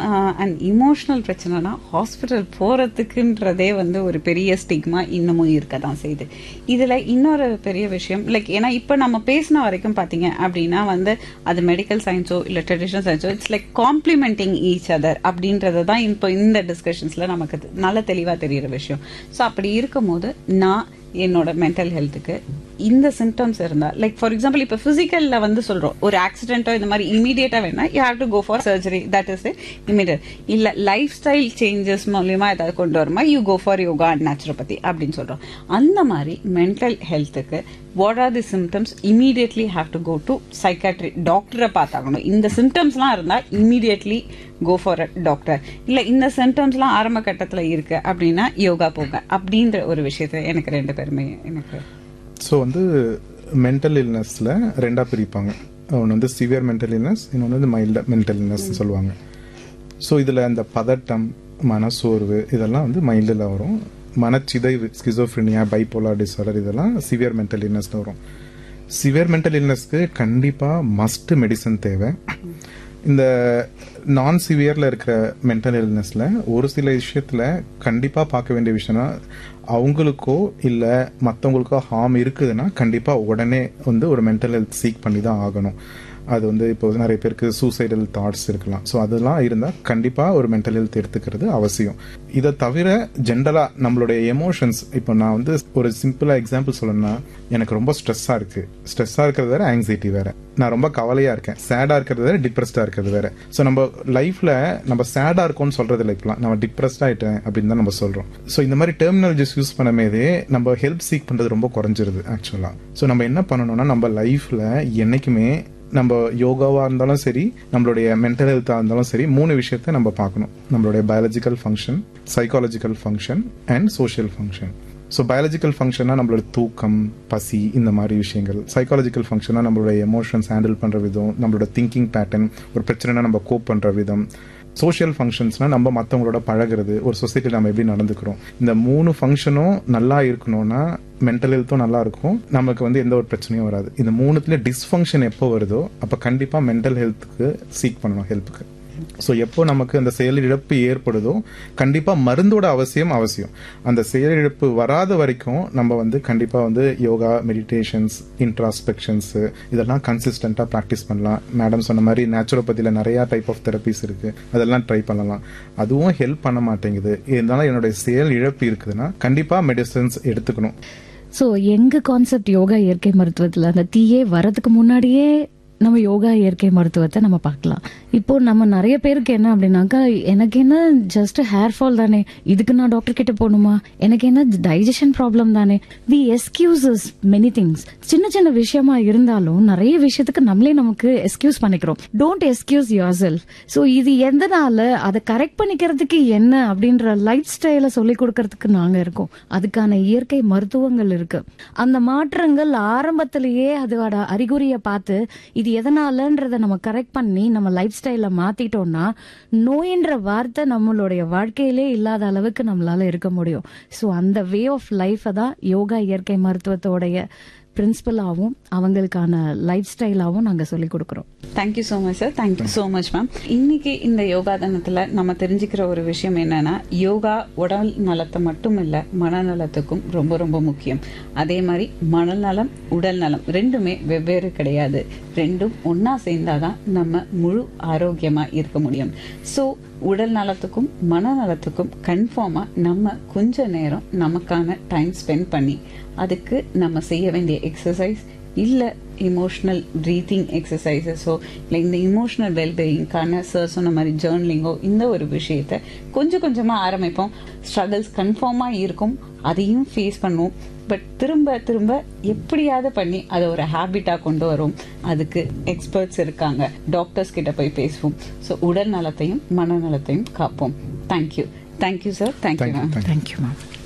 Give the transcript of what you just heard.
and emotional பிரச்சனைனா hospital போறதுக்குன்றதே வந்து ஒரு பெரிய ஸ்டிக்மா இன்னமும் இருக்க தான் செய்யுது இதுல இன்னொரு பெரிய விஷயம் லைக் ஏன்னா இப்போ நம்ம பேசின வரைக்கும் பாத்தீங்க அப்படின்னா வந்து அது மெடிக்கல் சயின்ஸோ இல்ல ட்ரெடிஷனல் சயின்ஸோ it's like complementing each other அப்படின்றது தான் இப்போ இந்த டிஸ்கஷன்ஸ்ல நமக்கு தெ- நல்ல தெளிவா தெரியிற விஷயம் ஸோ அப்படி இருக்கும்போது நான் என்னோட மென்டல் ஹெல்த்துக்கு இந்த சிம்டம்ஸ் இருந்தா லைக் ஃபார் எக்ஸாம்பிள் இப்போ பிசிக்கல்ல வந்து சொல்றோம் ஒரு ஆக்சிடென்ட்டோ இந்த மாதிரி இமீடியட்டா வேணா you have to go for surgery that is immediate இல்ல லைஃப் ஸ்டைல் சேஞ்சஸ் மூலியமா ஏதாவது கொண்டு வருமா you go for yoga and naturopathy அப்படின்னு சொல்றோம் அந்த மாதிரி மென்டல் ஹெல்த்துக்கு what are the symptoms immediately have to go to psychiatry டாக்டரை பார்த்தாகணும் இந்த சிம்டம்ஸ்லாம் இருந்தா immediately go for a doctor இல்ல இந்த சிம்டம்ஸ்லாம் ஆரம்ப கட்டத்துல இருக்கு அப்படின்னா யோகா போங்க அப்படின்ற ஒரு விஷயத்த எனக்கு ரெண்டு பேருமே எனக்கு ஸோ வந்து மென்டல் இல்னஸில் ரெண்டாக பிரிப்பாங்க ஒன்று வந்து சிவியர் மென்டல் இல்னஸ் இன்னொன்று வந்து மைல்டு மென்டல் இல்னஸ் சொல்லுவாங்க ஸோ இதில் அந்த பதட்டம் மனசோர்வு இதெல்லாம் வந்து மைல்டில் வரும் மனச்சிதைவு ஸ்கிசோஃப்ரினியா பைப்போலார் டிசார்டர் இதெல்லாம் சிவியர் மென்டல் இல்னஸில் வரும் சிவியர் மென்டல் இல்னஸ்க்கு கண்டிப்பாக மஸ்ட் மெடிசன் தேவை இந்த நான் சிவியர்ல இருக்கிற மென்டல் இல்னஸ்ல ஒரு சில விஷயத்துல கண்டிப்பா பார்க்க வேண்டிய விஷயம்னா அவங்களுக்கோ இல்ல மத்தவங்களுக்கோ ஹார்ம் இருக்குதுன்னா கண்டிப்பா உடனே வந்து ஒரு மென்டல் ஹெல்த் சீக் பண்ணி தான் ஆகணும் அது வந்து இப்போ நிறைய பேருக்கு சூசைடல் தாட்ஸ் இருக்கலாம் ஸோ அதெல்லாம் இருந்தால் கண்டிப்பாக ஒரு மென்டல் ஹெல்த் எடுத்துக்கிறது அவசியம் இதை தவிர ஜென்ரலாக நம்மளுடைய எமோஷன்ஸ் இப்போ நான் வந்து ஒரு சிம்பிளாக எக்ஸாம்பிள் சொல்லணும்னா எனக்கு ரொம்ப ஸ்ட்ரெஸ்ஸாக இருக்கு ஸ்ட்ரெஸ்ஸாக இருக்கிறது வேற ஆங்ஸைட்டி வேற நான் ரொம்ப கவலையாக இருக்கேன் சேடாக இருக்கிறது வேற டிப்ரெஸ்டாக இருக்கிறது வேற ஸோ நம்ம லைஃப்பில் நம்ம சேடாக இருக்கோம்னு சொல்றது இல்லை இப்பலாம் நம்ம டிப்ரெஸ்ட் ஆயிட்டேன் அப்படின்னு தான் நம்ம சொல்கிறோம் ஸோ இந்த மாதிரி டெர்மினாலஜிஸ் யூஸ் பண்ணமேதே நம்ம ஹெல்ப் சீக் பண்ணுறது ரொம்ப குறைஞ்சிருது ஆக்சுவலாக ஸோ நம்ம என்ன பண்ணணும்னா நம்ம லைஃப்பில் என்னைக்குமே நம்ம யோகாவா இருந்தாலும் சரி நம்மளுடைய மென்டல் ஹெல்த்தா இருந்தாலும் சரி மூணு விஷயத்த நம்ம பார்க்கணும் நம்மளுடைய biological function psychological function and social function so biological ஃபங்க்ஷனா நம்மளோட தூக்கம் பசி இந்த மாதிரி விஷயங்கள் சைக்காலஜிக்கல் ஃபங்க்ஷனா நம்மளோட எமோஷன்ஸ் ஹேண்டில் பண்ற விதம் நம்மளோட திங்கிங் பேட்டர்ன் ஒரு பிரச்சனைனா நம்ம கோப் பண்ற விதம் சோஷியல் ஃபங்க்ஷன்ஸ்னா நம்ம மற்றவங்களோட பழகுறது ஒரு சொசைட்டியில் நம்ம எப்படி நடந்துக்கிறோம் இந்த மூணு ஃபங்க்ஷனும் நல்லா இருக்கணும்னா மென்டல் ஹெல்த்தும் நல்லா இருக்கும் நமக்கு வந்து எந்த ஒரு பிரச்சனையும் வராது இந்த மூணுத்துல டிஸ்ஃபங்க்ஷன் எப்போ வருதோ அப்போ கண்டிப்பாக மென்டல் ஹெல்த்துக்கு சீக் பண்ணணும் ஹெல்ப்புக்கு ஸோ எப்போ நமக்கு அந்த செயலிழப்பு ஏற்படுதோ கண்டிப்பாக மருந்தோட அவசியம் அவசியம் அந்த செயலிழப்பு வராத வரைக்கும் நம்ம வந்து கண்டிப்பாக வந்து யோகா மெடிடேஷன்ஸ் இன்ட்ராஸ்பெக்ஷன்ஸ் இதெல்லாம் கன்சிஸ்டண்ட்டாக ப்ராக்டிஸ் பண்ணலாம் மேடம் சொன்ன மாதிரி நேச்சுரோபதியில் நிறையா டைப் ஆஃப் தெரப்பிஸ் இருக்கு அதெல்லாம் ட்ரை பண்ணலாம் அதுவும் ஹெல்ப் பண்ண மாட்டேங்குது இருந்தாலும் என்னுடைய செயல் இழப்பு இருக்குதுன்னா கண்டிப்பாக மெடிசன்ஸ் எடுத்துக்கணும் சோ எங்க கான்செப்ட் யோகா இயற்கை மருத்துவத்துல அந்த தீயே வரதுக்கு முன்னாடியே நம்ம யோகா இயற்கை மருத்துவத்தை நம்ம பார்க்கலாம் இப்போ நம்ம நிறைய பேருக்கு என்ன அப்படின்னாக்கா எனக்கு என்ன ஜஸ்ட் ஹேர் ஃபால் தானே இதுக்கு நான் டாக்டர் கிட்ட போகணுமா எனக்கு என்ன டைஜஷன் ப்ராப்ளம் தானே வி எஸ்கியூசஸ் மெனி திங்ஸ் சின்ன சின்ன விஷயமா இருந்தாலும் நிறைய விஷயத்துக்கு நம்மளே நமக்கு எஸ்கியூஸ் பண்ணிக்கிறோம் don't excuse yourself so இது எதனால அதை கரெக்ட் பண்ணிக்கிறதுக்கு என்ன அப்படின்ற லைஃப் ஸ்டைலை சொல்லி கொடுக்கறதுக்கு நாங்க இருக்கோம் அதுக்கான இயற்கை மருத்துவங்கள் இருக்கு அந்த மாற்றங்கள் ஆரம்பத்திலேயே அதோட அறிகுறியை பார்த்து இது எதனாலன்றத நம்ம கரெக்ட் பண்ணி நம்ம லைஃப் ஸ்டைல மாத்திட்டோம்னா நோயின்ற வார்த்தை நம்மளுடைய வாழ்க்கையிலே இல்லாத அளவுக்கு நம்மளால இருக்க முடியும் ஸோ அந்த வே ஆஃப் லைஃபை தான் யோகா இயற்கை மருத்துவத்தோடைய பிரின்சிபலாகவும் அவங்களுக்கான லைஃப் ஸ்டைலாகவும் நாங்க சொல்லி கொடுக்குறோம் thank you so much sir thank you so much ma'am இன்னைக்கு இந்த யோகா தினத்துல நம்ம தெரிஞ்சுக்கிற ஒரு விஷயம் என்னன்னா யோகா உடல் நலத்தை மட்டும் இல்ல மனநலத்துக்கும் ரொம்ப ரொம்ப முக்கியம் அதே மாதிரி மனநலம் உடல் நலம் ரெண்டுமே வெவ்வேறு கிடையாது ரெண்டும் ஒன்னா சேர்ந்தாதான் நம்ம முழு ஆரோக்கியமா இருக்க முடியும் ஸோ உடல் நலத்துக்கும் மனநலத்துக்கும் கன்ஃபார்மா நம்ம கொஞ்ச நேரம் நமக்கான டைம் ஸ்பெண்ட் பண்ணி அதுக்கு நம்ம செய்ய வேண்டிய எக்ஸசைஸ் இல்ல இமோஷனல் ப்ரீத்திங் எக்ஸசைசஸோ இல்லை இந்த இமோஷனல் வெல்பீயிங்கான சார் சொன்ன மாதிரி ஜேர்னலிங்கோ இந்த ஒரு விஷயத்த கொஞ்சம் கொஞ்சமா ஆரம்பிப்போம் ஸ்ட்ரகிள்ஸ் கன்ஃபார்மா இருக்கும் அதையும் ஃபேஸ் பண்ணுவோம் பட் திரும்ப திரும்ப எப்படியாவது பண்ணி அதை ஒரு ஹேபிட்டா கொண்டு வரும் அதுக்கு எக்ஸ்பர்ட்ஸ் இருக்காங்க டாக்டர்ஸ் கிட்ட போய் பேசுவோம் ஸோ உடல் நலத்தையும் மனநலத்தையும் காப்போம் thank you thank you sir thank you thank you ma'am thank you thank you ma'am